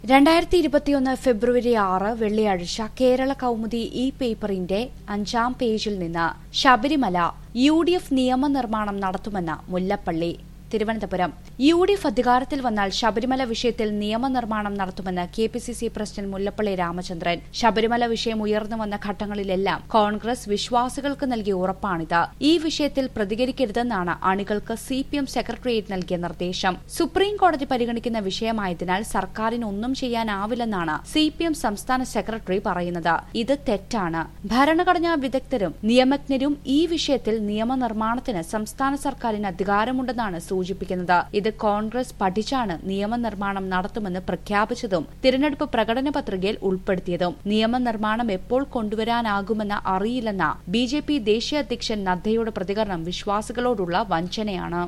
രണ്ടായിരത്തി ഇരുപത്തിയൊന്ന് ഫെബ്രുവരി ആറ് വെള്ളിയാഴ്ച കേരള കൗമുദി ഇ പേപ്പറിന്റെ അഞ്ചാം പേജിൽ നിന്ന് ശബരിമല യു ഡി എഫ് നിയമനിർമ്മാണം നടത്തുമെന്ന് Mullappally Thiruvananthapuram U D F അധികാരത്തിൽ വന്നാൽ ശബരിമല വിഷയത്തിൽ നിയമനിർമ്മാണം നടത്തുമെന്ന് K P C C president Mullappally Ramachandran Sabarimala വിഷയം ഉയർന്നു വന്ന ഘട്ടങ്ങളിലെല്ലാം കോൺഗ്രസ് വിശ്വാസികൾക്ക് നൽകിയ ഉറപ്പാണിത് ഈ വിഷയത്തിൽ പ്രതികരിക്കരുതെന്നാണ് അണികൾക്ക് സി പി എം സെക്രട്ടേറിയറ്റ് നൽകിയ നിർദ്ദേശം സുപ്രീം കോടതി പരിഗണിക്കുന്ന വിഷയമായതിനാൽ സർക്കാരിന് ഒന്നും ചെയ്യാനാവില്ലെന്നാണ് സി പി എം സംസ്ഥാന സെക്രട്ടറി പറയുന്നത് ഇത് തെറ്റാണ് ഭരണഘടനാ വിദഗ്ധരും നിയമജ്ഞരും ഈ വിഷയത്തിൽ നിയമനിർമ്മാണത്തിന് സംസ്ഥാന സർക്കാരിന് അധികാരമുണ്ടെന്നാണ് സൂചിപ്പിക്കുന്നത് ഇത് കോൺഗ്രസ് പഠിച്ചാണ് നിയമനിർമ്മാണം നടത്തുമെന്ന് പ്രഖ്യാപിച്ചതും തിരഞ്ഞെടുപ്പ് പ്രകടന പത്രികയിൽ ഉൾപ്പെടുത്തിയതും നിയമനിർമ്മാണം എപ്പോൾ കൊണ്ടുവരാനാകുമെന്ന് അറിയില്ലെന്ന ബി ജെ പി ദേശീയ അധ്യക്ഷൻ നദ്ദയുടെ പ്രതികരണം വിശ്വാസികളോടുള്ള വഞ്ചനയാണ്